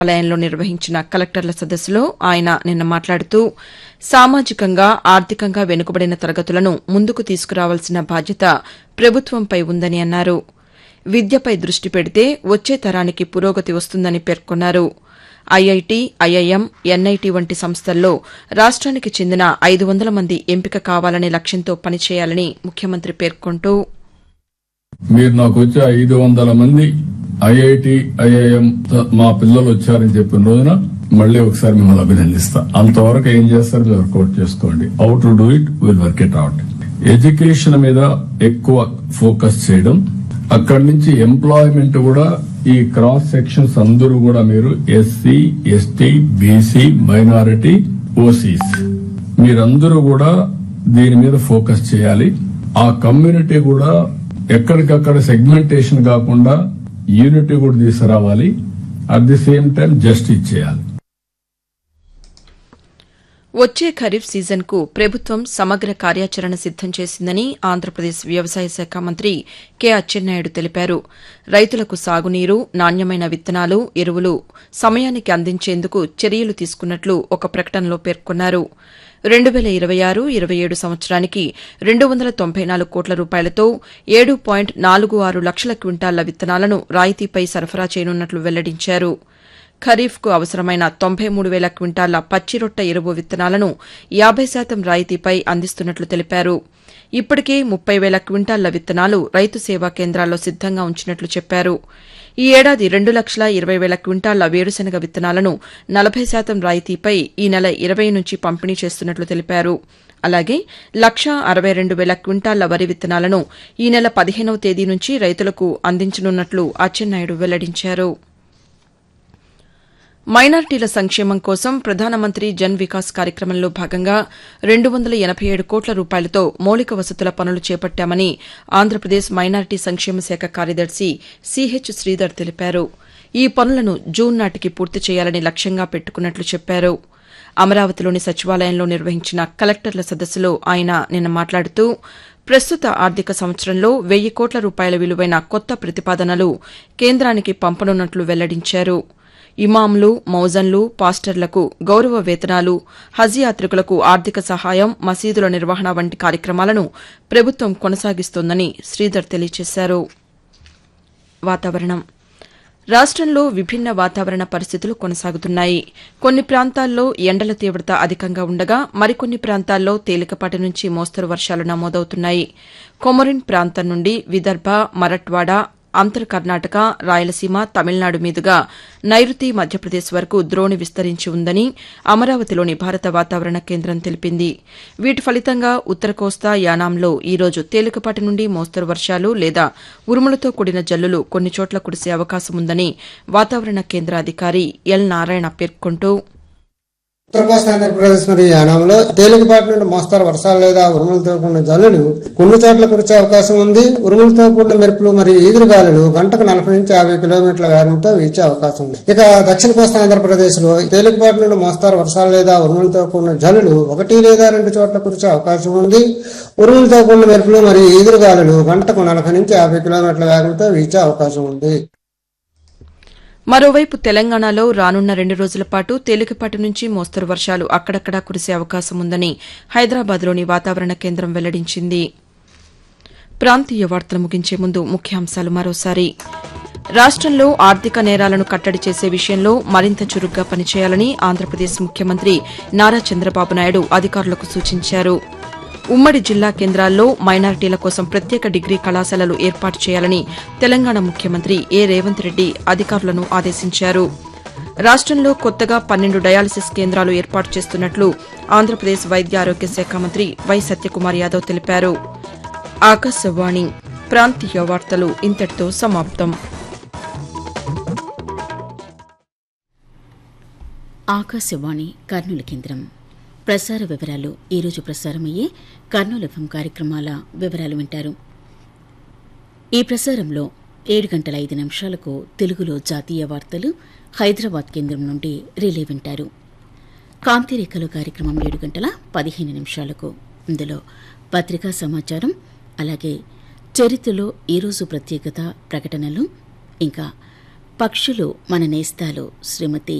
సచివాలయంలో నిర్వహించిన కలెక్టర్ల సదస్సులో ఆయన నిన్న మాట్లాడుతూ సామాజికంగా ఆర్థికంగా వెనుకబడిన తరగతులను ముందుకు తీసుకురావాల్సిన బాధ్యత ప్రభుత్వంపై ఉందని అన్నారు విద్యపై దృష్టి పెడితే వచ్చే తరానికి పురోగతి వస్తుందని పేర్కొన్నారు ఐఐటి ఐఐఎం ఎన్ఐటి వంటి సంస్థల్లో రాష్ట్రానికి చెందిన ఐదు వందల మంది ఎంపిక కావాలనే లక్ష్యంతో పనిచేయాలని ముఖ్యమంత్రి పేర్కొంటూ మీరు నాకు వచ్చే ఐదు వందల మంది ఐఐటి ఐఐఎం మా పిల్లలు వచ్చారని చెప్పిన రోజున మళ్ళీ ఒకసారి మిమ్మల్ని అభినందిస్తా అంతవరకు ఏం చేస్తారు మీరు వర్కౌట్ చేసుకోండి how to do it will work it out education మీద ఎక్కువ ఫోకస్ చేయడం అక్కడి నుంచి ఎంప్లాయ్మెంట్ కూడా ఈ క్రాస్ సెక్షన్స్ అందరూ కూడా మీరు SC ST BC minority OCs మీరందరూ కూడా దీని మీద ఫోకస్ చేయాలి ఆ కమ్యూనిటీ కూడా ఎక్కడికక్కడ సెగ్మెంటేషన్ కాకుండా యూనిటీ కూడా తీసుకురావాలి at the same time justice చేయాలి వచ్చే ఖరీఫ్ సీజన్కు ప్రభుత్వం సమగ్ర కార్యాచరణ సిద్దం చేసిందని ఆంధ్రప్రదేశ్ వ్యవసాయ శాఖ మంత్రి కె అచ్చెన్నాయుడు తెలిపారు రైతులకు సాగునీరు నాణ్యమైన విత్తనాలు ఎరువులు సమయానికి అందించేందుకు చర్యలు తీసుకున్నట్లు ఒక ప్రకటనలో పేర్కొన్నారు రెండు వేల ఇరవై ఆరు ఇరవై ఏడు సంవత్సరానికి రెండు వందల తొంభై నాలుగు కోట్ల రూపాయలతో ఏడు పాయింట్ నాలుగు ఆరు లక్షల క్వింటాళ్ల విత్తనాలను రాయితీపై సరఫరా చేయనున్నట్లు వెల్లడించారు ఖరీఫ్కు అవసరమైన తొంభై మూడు వేల క్వింటాళ్ల పచ్చిరొట్ట ఎరువు విత్తనాలను యాబై శాతం రాయితీపై అందిస్తున్నట్లు తెలిపారు ఇప్పటికే ముప్పై వేల క్వింటాళ్ల విత్తనాలు రైతు సేవా కేంద్రాల్లో సిద్దంగా ఉంచినట్లు చెప్పారు ఈ ఏడాది రెండు లక్షల ఇరవై వేల క్వింటాళ్ల వేరుశనగ విత్తనాలను నలభై శాతం రాయితీపై ఈ నెల ఇరవై నుంచి పంపిణీ చేస్తున్నట్లు తెలిపారు అలాగే లక్షా అరవై రెండు వేల క్వింటాళ్ల వరి విత్తనాలను ఈ నెల పదిహేనవ తేదీ నుంచి రైతులకు అందించనున్నట్లు అచ్చెన్నాయుడు వెల్లడించారు మైనార్టీల సంక్షేమం కోసం ప్రధానమంత్రి జన్ వికాస్ కార్యక్రమంలో భాగంగా రెండు వందల ఎనబై ఏడు కోట్ల రూపాయలతో మౌలిక వసతుల పనులు చేపట్టామని ఆంధ్రప్రదేశ్ మైనార్టీ సంక్షేమ శాఖ కార్యదర్శి సిహెచ్ శ్రీధర్ తెలిపారు ఈ పనులను జూన్ నాటికి పూర్తి చేయాలని లక్ష్యంగా పెట్టుకున్నట్లు చెప్పారు అమరావతిలోని సచివాలయంలో నిర్వహించిన కలెక్టర్ల సదస్సులో ఆయన నిన్న మాట్లాడుతూ ప్రస్తుత ఆర్థిక సంవత్సరంలో వెయ్యి కోట్ల రూపాయల విలువైన కొత్త ప్రతిపాదనలు కేంద్రానికి పంపనున్నట్లు వెల్లడించారు ఇమాంలు మౌజన్లు పాస్టర్లకు గౌరవ వేతనాలు హజ్ యాత్రికులకు ఆర్థిక సహాయం మసీదుల నిర్వహణ వంటి కార్యక్రమాలను ప్రభుత్వం కొనసాగిస్తోందని శ్రీధర్ తెలియజేశారు వాతావరణం రాష్టంలో విభిన్న వాతావరణ పరిస్థితులు కొనసాగుతున్నాయి కొన్ని ప్రాంతాల్లో ఎండల తీవ్రత అధికంగా ఉండగా మరికొన్ని ప్రాంతాల్లో తేలికపాటి నుంచి మోస్తరు వర్షాలు నమోదవుతున్నాయి కొమరిన్ ప్రాంతం నుండి విదర్భ మరట్వాడ అంతర్ కర్ణాటక రాయలసీమ తమిళనాడు మీదుగా నైరుతి మధ్యప్రదేశ్ వరకు ద్రోణి విస్తరించి ఉందని అమరావతిలోని భారత వాతావరణ కేంద్రం తెలిపింది వీటి ఫలితంగా ఉత్తర కోస్తా యానాంలో ఈరోజు తేలికపాటి నుండి మోస్తరు వర్షాలు లేదా ఉరుములతో కూడిన జల్లులు కొన్ని చోట్ల కురిసే అవకాశం ఉందని వాతావరణ కేంద్ర అధికారి ఎల్ నారాయణ పేర్కొంటూ ఉత్తర కోస్తా ఆంధ్రప్రదేశ్ మరియు యానాంలో తేలికపాటి నుండి మోస్తారు వర్షాలు లేదా ఉరుములతో కూడిన జల్లులు కొన్ని చోట్ల కురిసే అవకాశం ఉంది ఉరుములతో కూడిన మెరుపులు మరియు ఈదురుగాలులు గంటకు నలభై నుంచి యాభై కిలోమీటర్ల వేగంతో వీచే అవకాశం ఉంది ఇక దక్షిణ కోస్తా ఆంధ్రప్రదేశ్ లో తేలికపాటి నుండి మోస్తారు వర్షాలు లేదా ఉరుములతో కూడిన జల్లులు ఒకటి లేదా రెండు చోట్ల కురిసే అవకాశం ఉంది ఉరుములతో కూడిన మెరుపులు మరియు ఈదురుగాలులు గంటకు నలభై నుంచి యాభై కిలోమీటర్ల వేగంతో వీచే అవకాశం ఉంది మరోవైపు తెలంగాణలో రానున్న రెండు రోజుల పాటు తేలికపాటి నుంచి మోస్తరు వర్షాలు అక్కడక్కడా కురిసే అవకాశం ఉందని హైదరాబాద్లోని వాతావరణ కేంద్రం వెల్లడించింది ప్రాంతీయ వార్తలు ముగించే ముందు ముఖ్యాంశాలు మరోసారి రాష్టంలో ఆర్థిక నేరాలను కట్టడి చేసే విషయంలో మరింత చురుగ్గా పనిచేయాలని ఆంధ్రప్రదేశ్ ముఖ్యమంత్రి నారా చంద్రబాబు నాయుడు అధికారులకు సూచించారు ఉమ్మడి జిల్లా కేంద్రాల్లో మైనారిటీల కోసం ప్రత్యేక డిగ్రీ కళాశాలలు ఏర్పాటు చేయాలని తెలంగాణ ముఖ్యమంత్రి ఏ రేవంత్ రెడ్డి అధికారులను ఆదేశించారు రాష్టంలో కొత్తగా పన్నెండు డయాలసిస్ కేంద్రాలు ఏర్పాటు చేస్తున్నట్లు ఆంధ్రప్రదేశ్ వైద్య ఆరోగ్య శాఖ మంత్రి వై సత్యకుమార్ యాదవ్ తెలిపారు ఆకాశవాణి ప్రాంతీయ వార్తలు ఇంతటితో సమాప్తం ఆకాశవాణి కర్నూలు కేంద్రం ప్రసార వివరాలు ఈరోజు ప్రసారమయ్యే కర్నూలు ఎఫ్ఎం కార్యక్రమాల వివరాలు వింటారు ఈ ప్రసారంలో ఏడు గంటల ఐదు నిమిషాలకు తెలుగులో జాతీయ వార్తలు హైదరాబాద్ కేంద్రం నుండి రిలే వింటారు కాంతిరేఖలు కార్యక్రమం ఏడు గంటల పదిహేను నిమిషాలకు ఇందులో పత్రికా సమాచారం అలాగే చరిత్రలో ఈరోజు ప్రత్యేకత ప్రకటనలు ఇంకా పక్షులు మన నేస్తాలు శ్రీమతి